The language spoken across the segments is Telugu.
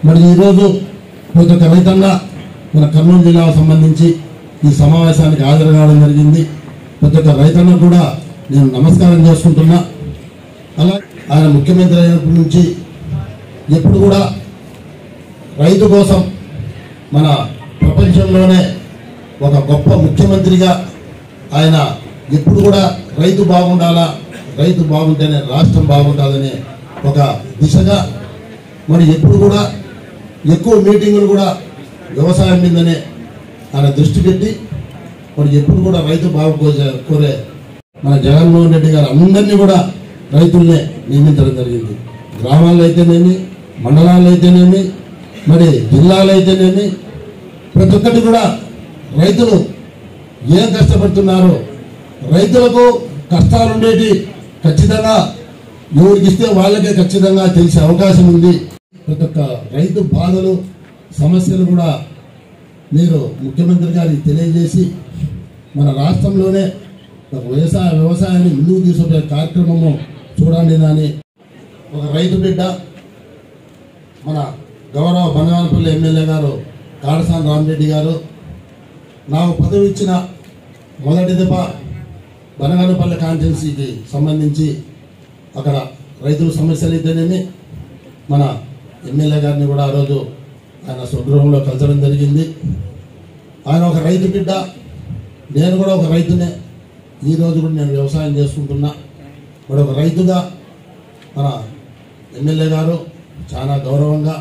మరి ఈరోజు ప్రతి ఒక్క రైతంగా మన కర్నూలు జిల్లాకు సంబంధించి ఈ సమావేశానికి హాజరు కావడం జరిగింది ప్రతి ఒక్క రైతన్న కూడా నేను నమస్కారం చేసుకుంటున్నా అలా ఆయన ముఖ్యమంత్రి అయినప్పటి నుంచి ఎప్పుడు కూడా రైతు కోసం మన ప్రపంచంలోనే ఒక గొప్ప ముఖ్యమంత్రిగా ఆయన ఎప్పుడు కూడా రైతు బాగుండాలా రైతు బాగుంటేనే రాష్ట్రం బాగుంటుందనే ఒక దిశగా మరి ఎప్పుడు కూడా ఎక్కువ మీటింగులు కూడా వ్యవసాయం మీదనే ఆయన దృష్టి పెట్టి మరి ఎప్పుడు కూడా రైతు బాగు కోసే- కోరే మన జగన్మోహన్ రెడ్డి గారు అందరినీ కూడా రైతుల్నే నియమించడం జరిగింది గ్రామాల్లో అయితేనేమి మండలాల్లో అయితేనేమి మరి జిల్లాలో అయితేనేమి ప్రతి ఒక్కటి కూడా రైతులు ఏం కష్టపడుతున్నారో రైతులకు కష్టాలు ఉండేటి ఖచ్చితంగా ఎవరికి ఇస్తే వాళ్ళకే ఖచ్చితంగా తెలిసే అవకాశం ఉంది ప్రతి ఒక్క రైతు బాధలు సమస్యలు కూడా మీరు ముఖ్యమంత్రి గారికి తెలియజేసి మన రాష్ట్రంలోనే ఒక వ్యవసాయ వ్యవసాయాన్ని ముందుకు తీసుకునే కార్యక్రమము చూడండి అని ఒక రైతు బిడ్డ మన గౌరవ బనగానపల్లి ఎమ్మెల్యే గారు కాడసాని రామరెడ్డి గారు నాకు పదవి ఇచ్చిన మొదటి దెబ్బ బనగానపల్లి కాన్స్టిట్యున్సీకి సంబంధించి అక్కడ రైతుల సమస్యలు అయితేనేమి మన ఎమ్మెల్యే గారిని కూడా ఆ రోజు ఆయన స్వగృహంలో కలచడం జరిగింది ఆయన ఒక రైతు బిడ్డ నేను కూడా ఒక రైతునే ఈ రోజు కూడా నేను వ్యవసాయం చేసుకుంటున్నా మరి ఒక రైతుగా మన ఎమ్మెల్యే గారు చాలా గౌరవంగా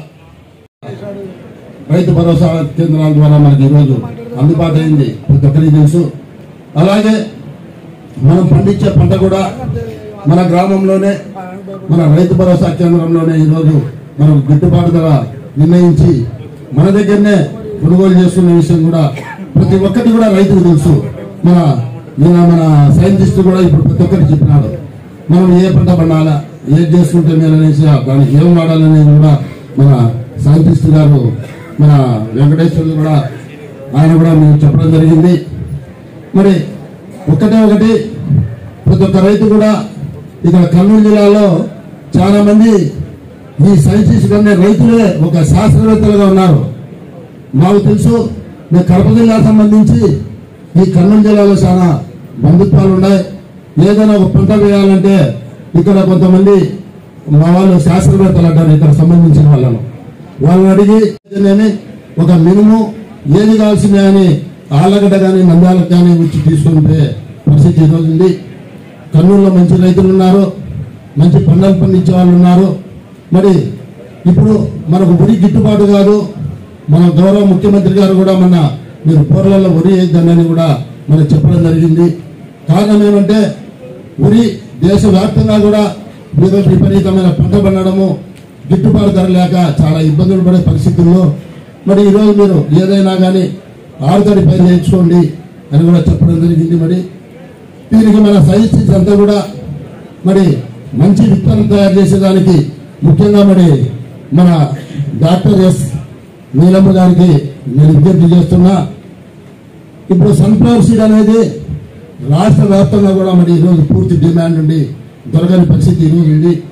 రైతు భరోసా కేంద్రాల ద్వారా మనకి ఈరోజు అందుబాటు అయింది ప్రతి ఒక్కరికి తెలుసు అలాగే మనం పండించే పంట కూడా మన గ్రామంలోనే మన రైతు భరోసా కేంద్రంలోనే ఈరోజు మనం గిట్టుబాటు ధర నిర్ణయించి మన దగ్గరనే కొనుగోలు చేస్తున్న విషయం కూడా ప్రతి ఒక్కటి కూడా రైతుకు తెలుసు మన నిన్న మన సైంటిస్ట్ కూడా ఇప్పుడు ప్రతి ఒక్కరికి చెప్పినాడు మనం ఏ పంట పండాలా ఏది చేసుకుంటే మేలు అనేసి దానికి ఏం వాడాలనేది కూడా మన సైంటిస్ట్ గారు మన వెంకటేశ్వర్లు కూడా ఆయన కూడా మేము చెప్పడం జరిగింది మరి ఒకటే ఒకటి ప్రతి ఒక్క రైతు కూడా ఇక్కడ కర్నూలు జిల్లాలో చాలా మంది ఈ సైంటిస్ట్ కన్నా రైతులే ఒక శాస్త్రవేత్తలుగా ఉన్నారు మాకు తెలుసు మేము కడప జిల్లాకు సంబంధించి ఈ కర్నూలు జిల్లాలో చాలా బంధుత్వాలు ఉన్నాయి ఏదైనా ఒక పంట వేయాలంటే ఇక్కడ కొంతమంది మా వాళ్ళు శాస్త్రవేత్తలు అంటారు ఇక్కడ సంబంధించిన వాళ్ళను వాళ్ళని అడిగి నేను ఒక మినుము ఏది కావాల్సిందే అని ఆళ్ళగడ్డ కానీ నంద్యాలకు కానీ వచ్చి తీసుకొని పోయే పరిస్థితి ఈరోజు ఉంది కర్నూలులో మంచి రైతులు ఉన్నారు మంచి పంటలు పండించే వాళ్ళు ఉన్నారు మరి ఇప్పుడు మనకు వరి గిట్టుబాటు కాదు మన గౌరవ ముఖ్యమంత్రి గారు కూడా మన మీరు పూర్లలో వరి వేద్దామని కూడా మనకు చెప్పడం జరిగింది కారణం ఏమంటే వరి దేశవ్యాప్తంగా కూడా ఈరోజు విపరీతమైన పంట పండడము గిట్టుబాటు ధర లేక చాలా ఇబ్బందులు పడే పరిస్థితుల్లో మరి ఈరోజు మీరు ఏదైనా కానీ ఆరుతడి పైన నేర్చుకోండి అని కూడా చెప్పడం జరిగింది మరి దీనికి మన సైన్స్ అంతా కూడా మరి మంచి విత్తనం తయారు చేసేదానికి ముఖ్యంగా మరి మన డాక్టర్ ఎస్ నీలమ్మ గారికి నేను విజ్ఞప్తి చేస్తున్నా ఇప్పుడు సన్ఫ్లవర్ సీడ్ అనేది రాష్ట్ర వ్యాప్తంగా కూడా మరి ఈరోజు పూర్తి డిమాండ్ ఉండి దొరకని పరిస్థితి ఈరోజు ఉంది